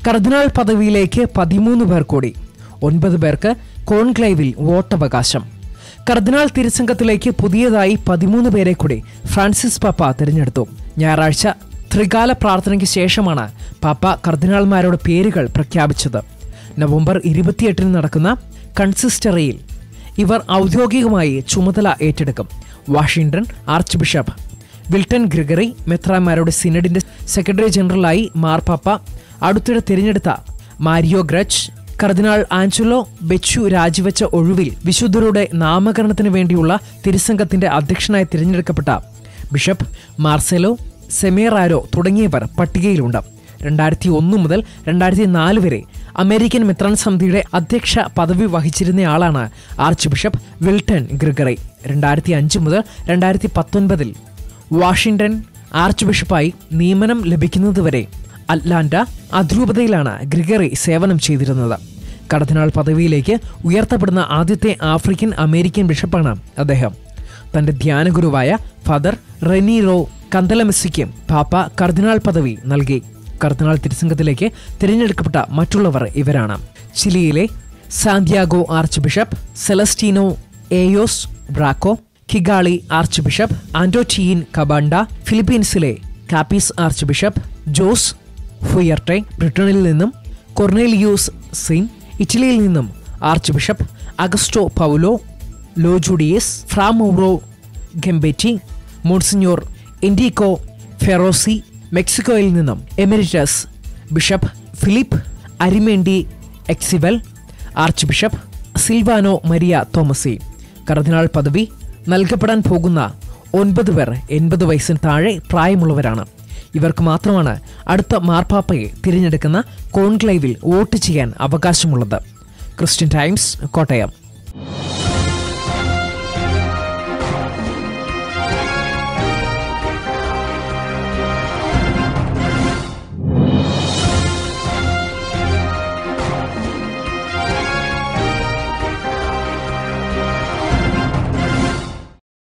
കർദിനാൾ പദവിയിലേക്ക് പതിമൂന്ന് പേർ കൂടി ഒൻപത് പേർക്ക് കോൺക്ലേവിൽ വോട്ടവകാശം കർദിനാൾ തിരുസംഘത്തിലേക്ക് പുതിയതായി പതിമൂന്ന് പേരെ കൂടി ഫ്രാൻസിസ് പാപ്പ തിരഞ്ഞെടുത്തു ഞായറാഴ്ച ത്രികാല പ്രാർത്ഥനയ്ക്ക് ശേഷമാണ് പാപ്പ കർദിനാൾമാരുടെ പേരുകൾ പ്രഖ്യാപിച്ചത് നവംബർ ഇരുപത്തിയെട്ടിന് നടക്കുന്ന കൺസിസ്റ്ററിയിൽ ഇവർ ഔദ്യോഗികമായി ചുമതല ഏറ്റെടുക്കും Washington archbishop Wilton Gregory മെത്രാന്മാരുടെ സിനഡിന്റെ സെക്രട്ടറി ജനറലായി മാർപ്പാപ്പ അടുത്തിടെ തിരഞ്ഞെടുത്ത മാരിയോ ഗ്രച്ച് കർദിനാൾ ആഞ്ചലോ ബെച്ചു രാജിവെച്ച ഒഴിവിൽ വിശുദ്ധരുടെ നാമകരണത്തിന് വേണ്ടിയുള്ള തിരുസംഘത്തിന്റെ അധ്യക്ഷനായി തിരഞ്ഞെടുക്കപ്പെട്ട ബിഷപ്പ് മാർസെലോ സെമേറാരോ തുടങ്ങിയവർ പട്ടികയിലുണ്ട് രണ്ടായിരത്തി ഒന്ന് മുതൽ രണ്ടായിരത്തി നാല് വരെ അമേരിക്കൻ മെത്രാൻ സമിതിയുടെ അധ്യക്ഷ പദവി വഹിച്ചിരുന്നയാളാണ് ആർച്ച് ബിഷപ്പ് വിൽട്ടൺ ഗ്രിഗറി രണ്ടായിരത്തി അഞ്ച് മുതൽ രണ്ടായിരത്തി പത്തൊൻപതിൽ വാഷിംഗ്ടൺ ആർച്ച് ബിഷപ്പായി നിയമനം ലഭിക്കുന്നതുവരെ അറ്റ്ലാന്റ അതിരൂപതയിലാണ് ഗ്രിഗറി സേവനം ചെയ്തിരുന്നത് കർദിനാൾ പദവിയിലേക്ക് ഉയർത്തപ്പെടുന്ന ആദ്യത്തെ ആഫ്രിക്കൻ അമേരിക്കൻ ബിഷപ്പാണ് അദ്ദേഹം തന്റെ ധ്യാനഗുരുവായ ഫാദർ റെനീറോ കന്തലമെസ്സിക്കും പാപ്പ കർദിനാൾ പദവി നൽകി കർദിനാൾ തിരുസംഘത്തിലേക്ക് തിരഞ്ഞെടുക്കപ്പെട്ട മറ്റുള്ളവർ ഇവരാണ് ചിലിയിലെ Santiago archbishop Celestino Aos Braco Kigali archbishop Antoine Kambanda ഫിലിപ്പീൻസിലെ Capiz archbishop Jose Fuerte ബ്രിട്ടനിൽ നിന്നും കൊർണേലിയൂസ് സിൻ ഇറ്റലിയിൽ നിന്നും archbishop Augusto Paolo Lojudice Fra Mauro Gambetti Monsignor Enrico Feroci മെക്സിക്കോയിൽ നിന്നും എമിരിറ്റസ് ബിഷപ്പ് ഫിലിപ്പ് അരിമേണ്ടി എക്സിവൽ archbishop Silvano Maria Tomasi കർദിനാൾ പദവി നൽകപ്പെടാൻ പോകുന്ന ഒൻപത് പേർ എൺപത് വയസ്സിന് താഴെ പ്രായമുള്ളവരാണ് ഇവർക്ക് മാത്രമാണ് അടുത്ത മാർപ്പാപ്പയെ തിരഞ്ഞെടുക്കുന്ന കോൺക്ലേവിൽ വോട്ട് ചെയ്യാൻ അവകാശമുള്ളത് ക്രിസ്ത്യൻ ടൈംസ് കോട്ടയം